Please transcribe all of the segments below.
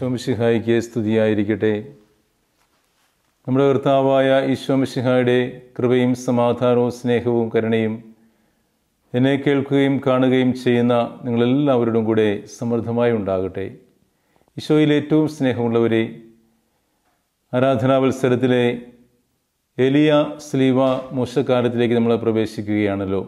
ഈശോമിഷിഹായിക്ക് സ്തുതിയായിരിക്കട്ടെ നമ്മുടെ കർത്താവായ ഈശോമിഷിഹായുടെ കൃപയും സമാധാനവും സ്നേഹവും കരുണയും എന്നെ കേൾക്കുകയും കാണുകയും ചെയ്യുന്ന നിങ്ങളെല്ലാവരോടും കൂടെ സമൃദ്ധമായി ഉണ്ടാകട്ടെ ഈശോയിൽ ഏറ്റവും സ്നേഹമുള്ളവരെ ആരാധനാവത്സരത്തിലെ എലിയ സ്ലീവ മോശക്കാലത്തിലേക്ക് നമ്മൾ പ്രവേശിക്കുകയാണല്ലോ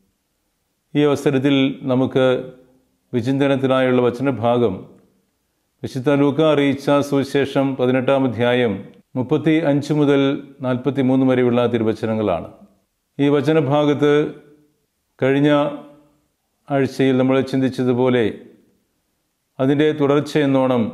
ഈ അവസരത്തിൽ നമുക്ക് വിചിന്തനത്തിനായുള്ള വചനഭാഗം വിശുദ്ധ ലൂക്ക അറിയിച്ച സുവിശേഷം പതിനെട്ടാം അധ്യായം മുപ്പത്തി അഞ്ച് മുതൽ നാൽപ്പത്തി മൂന്ന് വരെയുള്ള തിരുവചനങ്ങളാണ് ഈ വചനഭാഗത്ത് കഴിഞ്ഞ ആഴ്ചയിൽ നമ്മൾ ചിന്തിച്ചതുപോലെ അതിൻ്റെ തുടർച്ചയെന്നോണം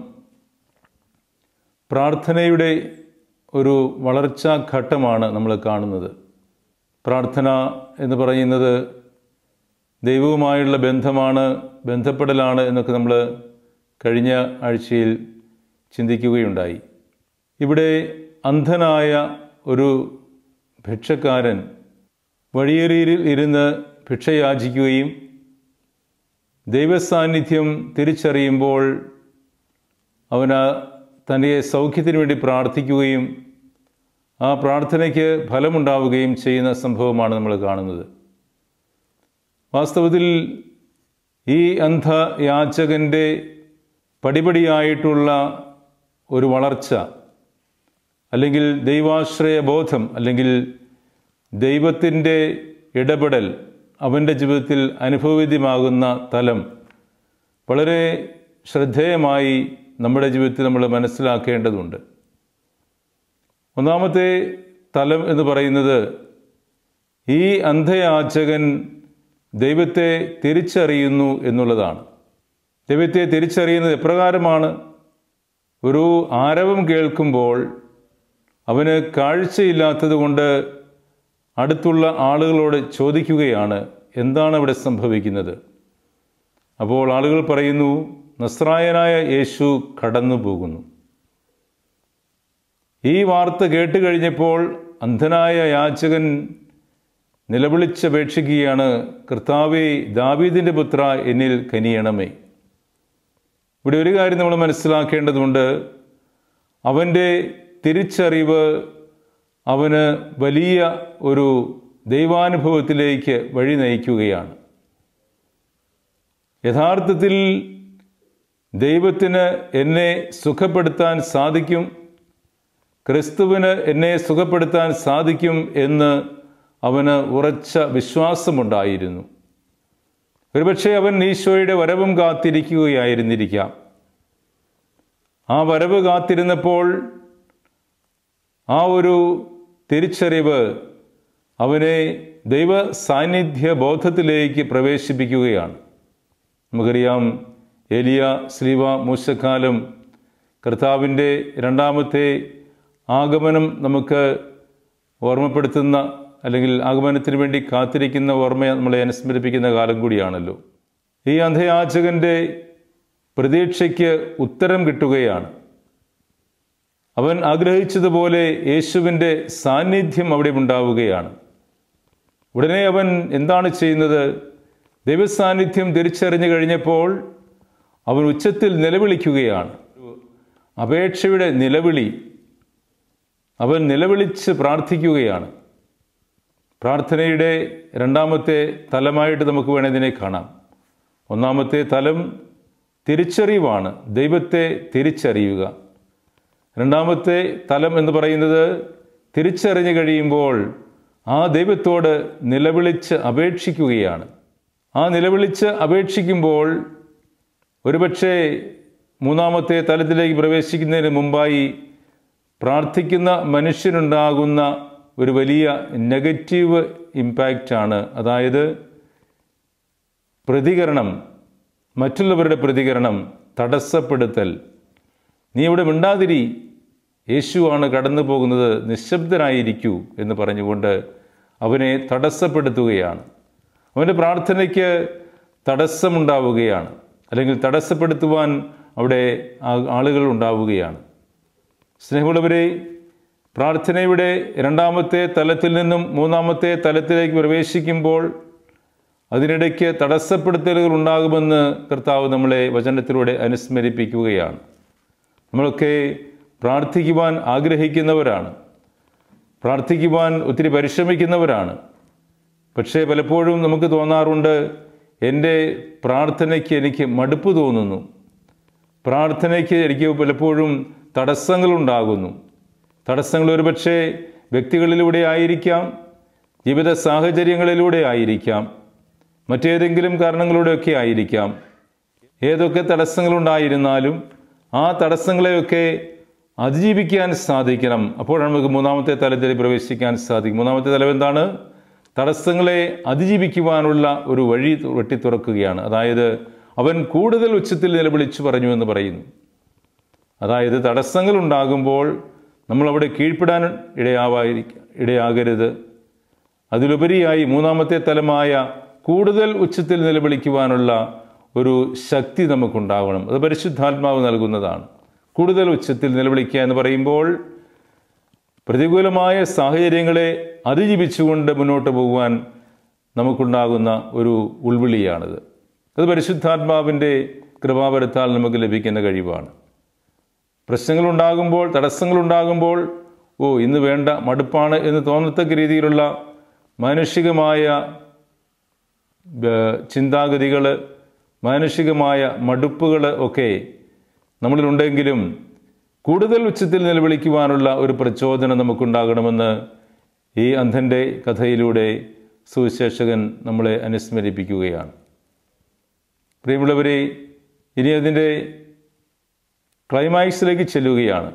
പ്രാർത്ഥനയുടെ ഒരു വളർച്ചാ ഘട്ടമാണ് നമ്മൾ കാണുന്നത് പ്രാർത്ഥന എന്ന് പറയുന്നത് ദൈവവുമായുള്ള ബന്ധമാണ് ബന്ധപ്പെടലാണ് എന്നൊക്കെ നമ്മൾ കഴിഞ്ഞ ആഴ്ചയിൽ ചിന്തിക്കുകയുണ്ടായി ഇവിടെ അന്ധനായ ഒരു ഭിക്ഷക്കാരൻ വഴിയേറിയിൽ ഇരുന്ന് ഭിക്ഷ യാചിക്കുകയും ദൈവസാന്നിധ്യം തിരിച്ചറിയുമ്പോൾ അവന് തൻ്റെ സൗഖ്യത്തിന് വേണ്ടി പ്രാർത്ഥിക്കുകയും ആ പ്രാർത്ഥനയ്ക്ക് ഫലമുണ്ടാവുകയും ചെയ്യുന്ന സംഭവമാണ് നമ്മൾ കാണുന്നത് വാസ്തവത്തിൽ ഈ അന്ധയാചകൻ്റെ പടിപടിയായിട്ടുള്ള ഒരു വളർച്ച അല്ലെങ്കിൽ ദൈവാശ്രയ ബോധം അല്ലെങ്കിൽ ദൈവത്തിൻ്റെ ഇടപെടൽ അവൻ്റെ ജീവിതത്തിൽ അനുഭവവേദ്യമാകുന്ന തലം വളരെ ശ്രദ്ധേയമായി നമ്മുടെ ജീവിതത്തിൽ നമ്മൾ മനസ്സിലാക്കേണ്ടതുണ്ട് ഒന്നാമത്തെ തലം എന്ന് പറയുന്നത് ഈ അന്ധയാചകൻ ദൈവത്തെ തിരിച്ചറിയുന്നു എന്നുള്ളതാണ് ദൈവത്തെ തിരിച്ചറിയുന്നത് എപ്രകാരമാണ് ഒരു ആരവം കേൾക്കുമ്പോൾ അവന് കാഴ്ചയില്ലാത്തത് കൊണ്ട് അടുത്തുള്ള ആളുകളോട് ചോദിക്കുകയാണ് എന്താണ് ഇവിടെ സംഭവിക്കുന്നത് അപ്പോൾ ആളുകൾ പറയുന്നു നസ്രായനായ യേശു കടന്നു പോകുന്നു ഈ വാർത്ത കേട്ട് കഴിഞ്ഞപ്പോൾ അന്ധനായ യാചകൻ നിലവിളിച്ചപേക്ഷിക്കുകയാണ് കർത്താവെ ദാവീദിൻ്റെ പുത്ര എന്നിൽ കനിയണമേ ഇവിടെ ഒരു കാര്യം നമ്മൾ മനസ്സിലാക്കേണ്ടതുണ്ട് അവൻ്റെ തിരിച്ചറിവ് അവന് വലിയ ഒരു ദൈവാനുഭവത്തിലേക്ക് വഴി നയിക്കുകയാണ് യഥാർത്ഥത്തിൽ ദൈവത്തിന് എന്നെ സുഖപ്പെടുത്താൻ സാധിക്കും ക്രിസ്തുവിന് എന്നെ സുഖപ്പെടുത്താൻ സാധിക്കും എന്ന് അവന് ഉറച്ച വിശ്വാസമുണ്ടായിരുന്നു ഒരുപക്ഷെ അവൻ ഈശോയുടെ വരവും കാത്തിരിക്കുകയായിരുന്നിരിക്കാം ആ വരവ് കാത്തിരുന്നപ്പോൾ ആ ഒരു തിരിച്ചറിവ് അവനെ ദൈവ സാന്നിധ്യ ബോധത്തിലേക്ക് പ്രവേശിപ്പിക്കുകയാണ് നമുക്കറിയാം എലിയ സ്ലീവ മൂശക്കാലം കർത്താവിൻ്റെ രണ്ടാമത്തെ ആഗമനം നമുക്ക് ഓർമ്മപ്പെടുത്തുന്ന അല്ലെങ്കിൽ ആഗമനത്തിന് വേണ്ടി കാത്തിരിക്കുന്ന ഓർമ്മ നമ്മളെ അനുസ്മരിപ്പിക്കുന്ന കാലം കൂടിയാണല്ലോ ഈ അന്ധയാചകൻ്റെ പ്രതീക്ഷയ്ക്ക് ഉത്തരം കിട്ടുകയാണ് അവൻ ആഗ്രഹിച്ചതുപോലെ യേശുവിൻ്റെ സാന്നിധ്യം അവിടെ ഉണ്ടാവുകയാണ് ഉടനെ അവൻ എന്താണ് ചെയ്യുന്നത് ദൈവസാന്നിധ്യം തിരിച്ചറിഞ്ഞു കഴിഞ്ഞപ്പോൾ അവൻ ഉച്ചത്തിൽ നിലവിളിക്കുകയാണ് അപേക്ഷയുടെ നിലവിളി അവൻ നിലവിളിച്ച് പ്രാർത്ഥിക്കുകയാണ് പ്രാർത്ഥനയുടെ രണ്ടാമത്തെ തലമായിട്ട് നമുക്ക് വേണതിനെ കാണാം ഒന്നാമത്തെ തലം തിരിച്ചറിവാണ് ദൈവത്തെ തിരിച്ചറിയുക രണ്ടാമത്തെ തലം എന്ന് പറയുന്നത് തിരിച്ചറിഞ്ഞു കഴിയുമ്പോൾ ആ ദൈവത്തോട് നിലവിളിച്ച് അപേക്ഷിക്കുകയാണ് ആ നിലവിളിച്ച് അപേക്ഷിക്കുമ്പോൾ ഒരുപക്ഷെ മൂന്നാമത്തെ തലത്തിലേക്ക് പ്രവേശിക്കുന്നതിന് മുമ്പായി പ്രാർത്ഥിക്കുന്ന മനുഷ്യനുണ്ടാകുന്ന ഒരു വലിയ നെഗറ്റീവ് ഇമ്പാക്റ്റാണ് അതായത് പ്രതികരണം മറ്റുള്ളവരുടെ പ്രതികരണം തടസ്സപ്പെടുത്തൽ നീ ഇവിടെ മിണ്ടാതിരി യേശുവാണ് കടന്നു പോകുന്നത് നിശബ്ദനായിരിക്കൂ എന്ന് പറഞ്ഞുകൊണ്ട് അവനെ തടസ്സപ്പെടുത്തുകയാണ് അവൻ്റെ പ്രാർത്ഥനയ്ക്ക് തടസ്സമുണ്ടാവുകയാണ് അല്ലെങ്കിൽ തടസ്സപ്പെടുത്തുവാൻ അവിടെ ആളുകൾ ഉണ്ടാവുകയാണ് സ്നേഹമുള്ളവരെ പ്രാർത്ഥനയുടെ രണ്ടാമത്തെ തലത്തിൽ നിന്നും മൂന്നാമത്തെ തലത്തിലേക്ക് പ്രവേശിക്കുമ്പോൾ അതിനിടയ്ക്ക് തടസ്സപ്പെടുത്തലുകൾ ഉണ്ടാകുമെന്ന് കർത്താവ് നമ്മളെ വചനത്തിലൂടെ അനുസ്മരിപ്പിക്കുകയാണ് നമ്മളൊക്കെ പ്രാർത്ഥിക്കുവാൻ ആഗ്രഹിക്കുന്നവരാണ് പ്രാർത്ഥിക്കുവാൻ ഒത്തിരി പരിശ്രമിക്കുന്നവരാണ് പക്ഷേ പലപ്പോഴും നമുക്ക് തോന്നാറുണ്ട് എൻ്റെ പ്രാർത്ഥനയ്ക്ക് എനിക്ക് മടുപ്പ് തോന്നുന്നു പ്രാർത്ഥനയ്ക്ക് എനിക്ക് പലപ്പോഴും തടസ്സങ്ങളുണ്ടാകുന്നു തടസ്സങ്ങൾ ഒരുപക്ഷെ വ്യക്തികളിലൂടെ ആയിരിക്കാം ജീവിത സാഹചര്യങ്ങളിലൂടെ ആയിരിക്കാം മറ്റേതെങ്കിലും കാരണങ്ങളിലൂടെയൊക്കെ ആയിരിക്കാം ഏതൊക്കെ തടസ്സങ്ങളുണ്ടായിരുന്നാലും ആ തടസ്സങ്ങളെയൊക്കെ അതിജീവിക്കാൻ സാധിക്കണം അപ്പോഴാണ് നമുക്ക് മൂന്നാമത്തെ തലത്തിൽ പ്രവേശിക്കാൻ സാധിക്കും മൂന്നാമത്തെ തലം എന്താണ് തടസ്സങ്ങളെ അതിജീവിക്കുവാനുള്ള ഒരു വഴി വെട്ടി തുറക്കുകയാണ് അതായത് അവൻ കൂടുതൽ ഉച്ചത്തിൽ നിലവിളിച്ചു പറഞ്ഞു എന്ന് പറയുന്നു അതായത് തടസ്സങ്ങൾ ഉണ്ടാകുമ്പോൾ നമ്മളവിടെ കീഴ്പ്പെടാൻ ഇടയാവായി ഇടയാകരുത് അതിലുപരിയായി മൂന്നാമത്തെ തലമായ കൂടുതൽ ഉച്ചത്തിൽ നിലവിളിക്കുവാനുള്ള ഒരു ശക്തി നമുക്കുണ്ടാവണം അത് പരിശുദ്ധാത്മാവ് നൽകുന്നതാണ് കൂടുതൽ ഉച്ചത്തിൽ നിലവിളിക്കുക എന്ന് പറയുമ്പോൾ പ്രതികൂലമായ സാഹചര്യങ്ങളെ അതിജീവിച്ചുകൊണ്ട് മുന്നോട്ട് പോകുവാൻ നമുക്കുണ്ടാകുന്ന ഒരു ഉൾവിളിയാണിത് അത് പരിശുദ്ധാത്മാവിൻ്റെ കൃപാവരത്താൽ നമുക്ക് ലഭിക്കുന്ന കഴിവാണ് പ്രശ്നങ്ങളുണ്ടാകുമ്പോൾ തടസ്സങ്ങളുണ്ടാകുമ്പോൾ ഓ ഇന്ന് വേണ്ട മടുപ്പാണ് എന്ന് തോന്നത്തക്ക രീതിയിലുള്ള മാനുഷികമായ ചിന്താഗതികൾ മാനുഷികമായ മടുപ്പുകൾ ഒക്കെ നമ്മളിലുണ്ടെങ്കിലും കൂടുതൽ ഉച്ചത്തിൽ നിലവിളിക്കുവാനുള്ള ഒരു പ്രചോദനം നമുക്കുണ്ടാകണമെന്ന് ഈ അന്ധൻ്റെ കഥയിലൂടെ സുവിശേഷകൻ നമ്മളെ അനുസ്മരിപ്പിക്കുകയാണ് പ്രിയമുള്ളവരെ ഇനി അതിൻ്റെ ക്ലൈമാക്സിലേക്ക് ചെല്ലുകയാണ്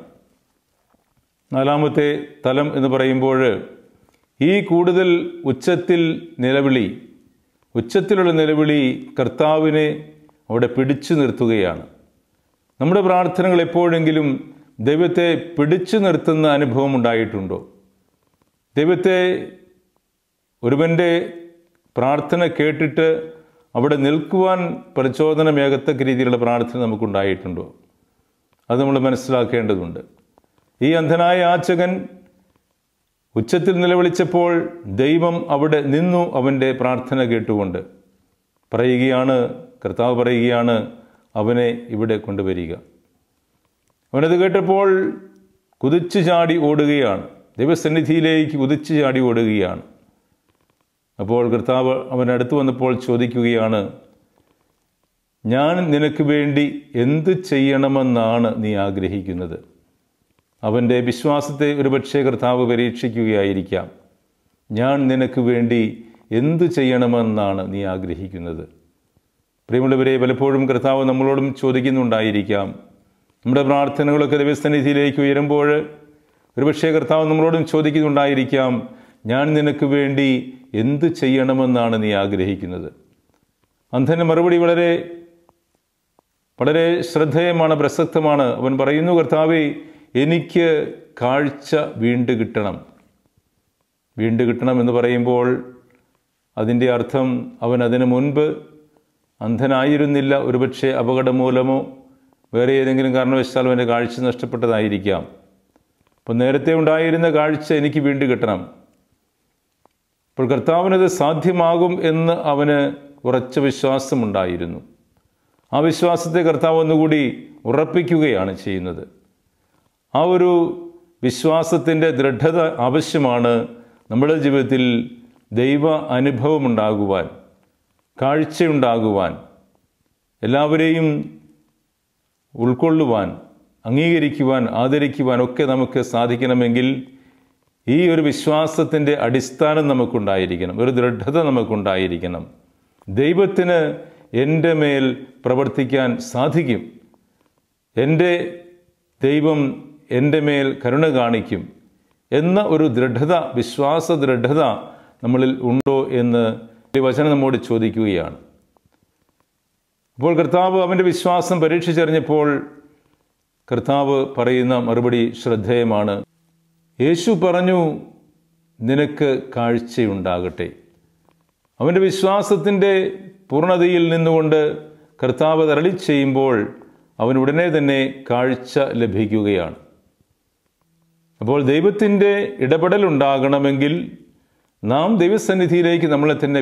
നാലാമത്തെ തലം എന്ന് പറയുമ്പോൾ ഈ കൂടുതൽ ഉച്ചത്തിൽ നിലവിളി ഉച്ചത്തിലുള്ള നിലവിളി കർത്താവിനെ അവിടെ പിടിച്ചു നിർത്തുകയാണ് നമ്മുടെ പ്രാർത്ഥനകൾ എപ്പോഴെങ്കിലും ദൈവത്തെ പിടിച്ചു നിർത്തുന്ന അനുഭവം ഉണ്ടായിട്ടുണ്ടോ ദൈവത്തെ ഒരുവൻ്റെ പ്രാർത്ഥന കേട്ടിട്ട് അവിടെ നിൽക്കുവാൻ പ്രചോദനമേകത്തക്ക രീതിയിലുള്ള പ്രാർത്ഥന നമുക്കുണ്ടായിട്ടുണ്ടോ അത് നമ്മൾ മനസ്സിലാക്കേണ്ടതുണ്ട് ഈ അന്ധനായ യാചകൻ ഉച്ചത്തിൽ നിലവിളിച്ചപ്പോൾ ദൈവം അവിടെ നിന്നു അവൻ്റെ പ്രാർത്ഥന കേട്ടുകൊണ്ട് പറയുകയാണ് കർത്താവ് പറയുകയാണ് അവനെ ഇവിടെ കൊണ്ടുവരിക അവനത് കേട്ടപ്പോൾ കുതിച്ചു ചാടി ഓടുകയാണ് ദൈവസന്നിധിയിലേക്ക് കുതിച്ചു ചാടി ഓടുകയാണ് അപ്പോൾ കർത്താവ് അവൻ അടുത്ത് വന്നപ്പോൾ ചോദിക്കുകയാണ് ഞാൻ നിനക്ക് വേണ്ടി എന്ത് ചെയ്യണമെന്നാണ് നീ ആഗ്രഹിക്കുന്നത് അവൻ്റെ വിശ്വാസത്തെ ഒരുപക്ഷെ കർത്താവ് പരീക്ഷിക്കുകയായിരിക്കാം ഞാൻ നിനക്ക് വേണ്ടി എന്ത് ചെയ്യണമെന്നാണ് നീ ആഗ്രഹിക്കുന്നത് പ്രിയമുള്ളവരെ പലപ്പോഴും കർത്താവ് നമ്മളോടും ചോദിക്കുന്നുണ്ടായിരിക്കാം നമ്മുടെ പ്രാർത്ഥനകളൊക്കെ ദൈവസന്നിധിയിലേക്ക് ഉയരുമ്പോൾ ഒരുപക്ഷെ കർത്താവ് നമ്മളോടും ചോദിക്കുന്നുണ്ടായിരിക്കാം ഞാൻ നിനക്ക് വേണ്ടി എന്ത് ചെയ്യണമെന്നാണ് നീ ആഗ്രഹിക്കുന്നത് അന്ധൻ്റെ മറുപടി വളരെ വളരെ ശ്രദ്ധേയമാണ് പ്രസക്തമാണ് അവൻ പറയുന്നു കർത്താവെ എനിക്ക് കാഴ്ച വീണ്ടു കിട്ടണം വീണ്ടു കിട്ടണം എന്ന് പറയുമ്പോൾ അതിൻ്റെ അർത്ഥം അവൻ അതിനു മുൻപ് അന്ധനായിരുന്നില്ല ഒരുപക്ഷെ അപകടം മൂലമോ വേറെ ഏതെങ്കിലും കാരണവശാലും അവൻ്റെ കാഴ്ച നഷ്ടപ്പെട്ടതായിരിക്കാം അപ്പോൾ നേരത്തെ ഉണ്ടായിരുന്ന കാഴ്ച എനിക്ക് വീണ്ടു കിട്ടണം അപ്പോൾ കർത്താവിനത് സാധ്യമാകും എന്ന് അവന് ഉറച്ച വിശ്വാസമുണ്ടായിരുന്നു ആ വിശ്വാസത്തെ കർത്താവ് ഒന്നുകൂടി ഉറപ്പിക്കുകയാണ് ചെയ്യുന്നത് ആ ഒരു വിശ്വാസത്തിൻ്റെ ദൃഢത ആവശ്യമാണ് നമ്മുടെ ജീവിതത്തിൽ ദൈവ അനുഭവമുണ്ടാകുവാൻ കാഴ്ചയുണ്ടാകുവാൻ എല്ലാവരെയും ഉൾക്കൊള്ളുവാൻ അംഗീകരിക്കുവാൻ ആദരിക്കുവാൻ ഒക്കെ നമുക്ക് സാധിക്കണമെങ്കിൽ ഈ ഒരു വിശ്വാസത്തിൻ്റെ അടിസ്ഥാനം നമുക്കുണ്ടായിരിക്കണം ഒരു ദൃഢത നമുക്കുണ്ടായിരിക്കണം ദൈവത്തിന് എൻ്റെ മേൽ പ്രവർത്തിക്കാൻ സാധിക്കും എൻ്റെ ദൈവം എൻ്റെ മേൽ കരുണ കാണിക്കും എന്ന ഒരു ദൃഢത വിശ്വാസ ദൃഢത നമ്മളിൽ ഉണ്ടോ എന്ന് ഈ വചനം നമ്മോട് ചോദിക്കുകയാണ് അപ്പോൾ കർത്താവ് അവൻ്റെ വിശ്വാസം പരീക്ഷിച്ചറിഞ്ഞപ്പോൾ കർത്താവ് പറയുന്ന മറുപടി ശ്രദ്ധേയമാണ് യേശു പറഞ്ഞു നിനക്ക് കാഴ്ചയുണ്ടാകട്ടെ അവൻ്റെ വിശ്വാസത്തിൻ്റെ പൂർണ്ണതയിൽ നിന്നുകൊണ്ട് കർത്താവ് തരളി ചെയ്യുമ്പോൾ അവൻ ഉടനെ തന്നെ കാഴ്ച ലഭിക്കുകയാണ് അപ്പോൾ ദൈവത്തിൻ്റെ ഇടപെടൽ ഉണ്ടാകണമെങ്കിൽ നാം ദൈവസന്നിധിയിലേക്ക് നമ്മളെ തന്നെ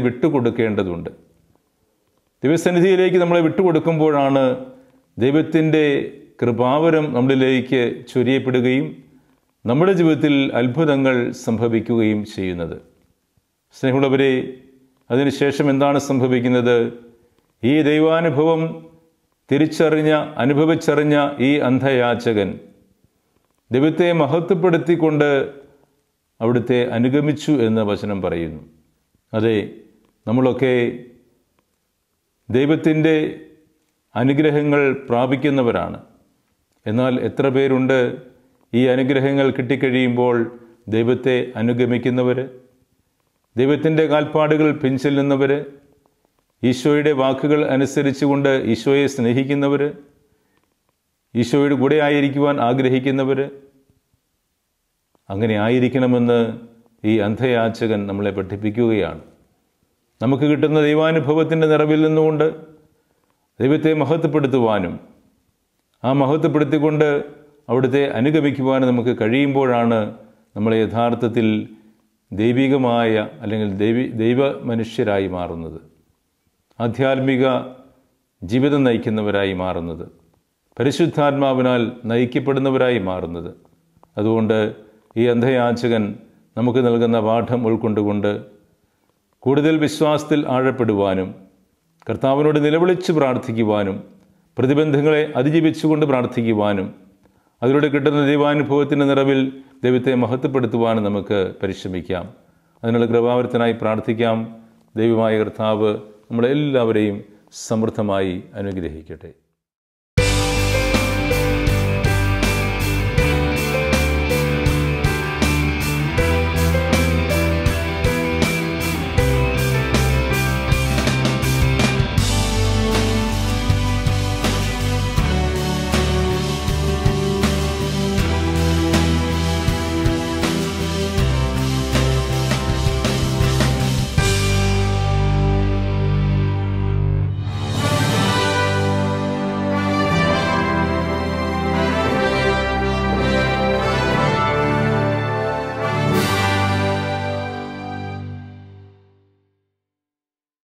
വിട്ടുകൊടുക്കേണ്ടതുണ്ട് ദൈവസന്നിധിയിലേക്ക് നമ്മളെ വിട്ടുകൊടുക്കുമ്പോഴാണ് ദൈവത്തിൻ്റെ കൃപാവരം നമ്മളിലേക്ക് ചൊരിയപ്പെടുകയും നമ്മുടെ ജീവിതത്തിൽ അത്ഭുതങ്ങൾ സംഭവിക്കുകയും ചെയ്യുന്നത് സ്നേഹമുള്ളവരെ അതിനുശേഷം എന്താണ് സംഭവിക്കുന്നത് ഈ ദൈവാനുഭവം തിരിച്ചറിഞ്ഞ അനുഭവിച്ചറിഞ്ഞ ഈ അന്ധയാചകൻ ദൈവത്തെ മഹത്വപ്പെടുത്തിക്കൊണ്ട് അവിടുത്തെ അനുഗമിച്ചു എന്ന് വചനം പറയുന്നു അതെ നമ്മളൊക്കെ ദൈവത്തിൻ്റെ അനുഗ്രഹങ്ങൾ പ്രാപിക്കുന്നവരാണ് എന്നാൽ എത്ര പേരുണ്ട് ഈ അനുഗ്രഹങ്ങൾ കിട്ടിക്കഴിയുമ്പോൾ ദൈവത്തെ അനുഗമിക്കുന്നവർ ദൈവത്തിൻ്റെ കാൽപ്പാടുകൾ പിൻചെല്ലുന്നവർ ഈശോയുടെ വാക്കുകൾ അനുസരിച്ചുകൊണ്ട് ഈശോയെ സ്നേഹിക്കുന്നവർ ഈശോയുടെ കൂടെ ആയിരിക്കുവാൻ ആഗ്രഹിക്കുന്നവർ അങ്ങനെ ആയിരിക്കണമെന്ന് ഈ അന്ധയാചകൻ നമ്മളെ പഠിപ്പിക്കുകയാണ് നമുക്ക് കിട്ടുന്ന ദൈവാനുഭവത്തിൻ്റെ നിറവിൽ നിന്നുകൊണ്ട് ദൈവത്തെ മഹത്വപ്പെടുത്തുവാനും ആ മഹത്വപ്പെടുത്തിക്കൊണ്ട് അവിടുത്തെ അനുഗമിക്കുവാനും നമുക്ക് കഴിയുമ്പോഴാണ് നമ്മൾ യഥാർത്ഥത്തിൽ ദൈവികമായ അല്ലെങ്കിൽ ദൈവി ദൈവ മനുഷ്യരായി മാറുന്നത് ആധ്യാത്മിക ജീവിതം നയിക്കുന്നവരായി മാറുന്നത് പരിശുദ്ധാത്മാവിനാൽ നയിക്കപ്പെടുന്നവരായി മാറുന്നത് അതുകൊണ്ട് ഈ അന്ധയാചകൻ നമുക്ക് നൽകുന്ന പാഠം ഉൾക്കൊണ്ടുകൊണ്ട് കൂടുതൽ വിശ്വാസത്തിൽ ആഴപ്പെടുവാനും കർത്താവിനോട് നിലവിളിച്ച് പ്രാർത്ഥിക്കുവാനും പ്രതിബന്ധങ്ങളെ അതിജീവിച്ചുകൊണ്ട് പ്രാർത്ഥിക്കുവാനും അതിലൂടെ കിട്ടുന്ന ദൈവാനുഭവത്തിൻ്റെ നിറവിൽ ദൈവത്തെ മഹത്വപ്പെടുത്തുവാനും നമുക്ക് പരിശ്രമിക്കാം അതിനുള്ള കൃപാവരത്തിനായി പ്രാർത്ഥിക്കാം ദൈവമായ കർത്താവ് നമ്മളെല്ലാവരെയും സമൃദ്ധമായി അനുഗ്രഹിക്കട്ടെ